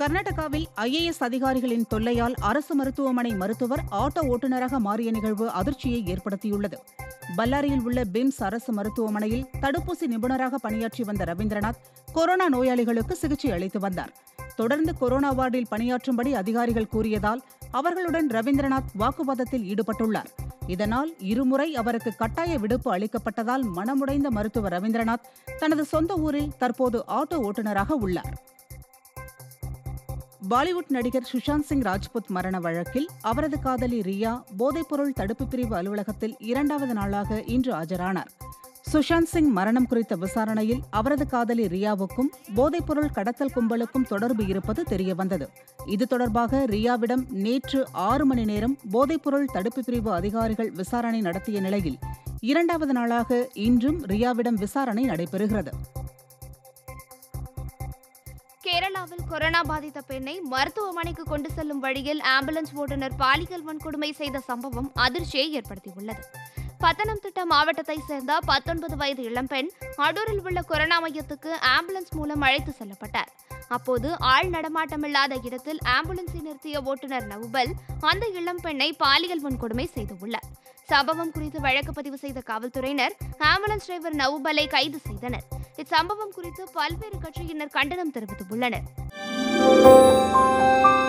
கர்நாடகாவில் ஐஏஎஸ் அதிகாரிகளின் தொல்லையால் அரசு மருத்துவமனை மருத்துவர் ஆட்டோ ஓட்டுநராக மாறிய நிகழ்வு அதிர்ச்சியை ஏற்படுத்தியுள்ளது பல்லாரியில் உள்ள பிம்ஸ் அரசு மருத்துவமனையில் தடுப்பூசி நிபுணராக பணியாற்றி வந்த ரவீந்திரநாத் கொரோனா நோயாளிகளுக்கு சிகிச்சை அளித்து வந்தார் தொடர்ந்து கொரோனா வார்டில் பணியாற்றும்படி அதிகாரிகள் கூறியதால் அவர்களுடன் ரவீந்திரநாத் வாக்குவாதத்தில் ஈடுபட்டுள்ளார் இதனால் இருமுறை அவருக்கு கட்டாய விடுப்பு அளிக்கப்பட்டதால் மனமுடைந்த மருத்துவர் ரவீந்திரநாத் தனது சொந்த ஊரில் தற்போது ஆட்டோ ஓட்டுநராக உள்ளார் பாலிவுட் நடிகர் சுஷாந்த் சிங் ராஜ்புத் மரண வழக்கில் அவரது காதலி ரியா போதைப்பொருள் தடுப்பு பிரிவு அலுவலகத்தில் இரண்டாவது நாளாக இன்று ஆஜரானார் சுஷாந்த் சிங் மரணம் குறித்த விசாரணையில் அவரது காதலி ரியாவுக்கும் போதைப்பொருள் கடத்தல் கும்பலுக்கும் தொடர்பு இருப்பது தெரியவந்தது இது தொடர்பாக ரியாவிடம் நேற்று ஆறு மணி நேரம் போதைப்பொருள் தடுப்பு பிரிவு அதிகாரிகள் விசாரணை நடத்திய நிலையில் இரண்டாவது நாளாக இன்றும் ரியாவிடம் விசாரணை நடைபெறுகிறது கேரளாவில் கொரோனா பாதித்த பெண்ணை மருத்துவமனைக்கு கொண்டு செல்லும் வழியில் ஆம்புலன்ஸ் ஓட்டுநர் பாலியல் வன்கொடுமை செய்த சம்பவம் அதிர்ச்சியை ஏற்படுத்தியுள்ளது பத்தனம்திட்ட மாவட்டத்தை சேர்ந்த பத்தொன்பது வயது இளம்பெண் அடூரில் உள்ள கொரோனா மையத்துக்கு ஆம்புலன்ஸ் மூலம் அழைத்து செல்லப்பட்டார் அப்போது ஆள் நடமாட்டமில்லாத இடத்தில் ஆம்புலன்ஸை நிறுத்திய ஓட்டுநர் நவுபல் அந்த இளம்பெண்ணை பாலியல் வன்கொடுமை செய்துள்ளார் சம்பவம் குறித்து வழக்கு பதிவு செய்த காவல்துறையினர் ஆம்புலன்ஸ் டிரைவர் நவுபலை கைது செய்தனர் இச்சம்பவம் குறித்து பல்வேறு கட்சியினர் கண்டனம் தெரிவித்துள்ளனர்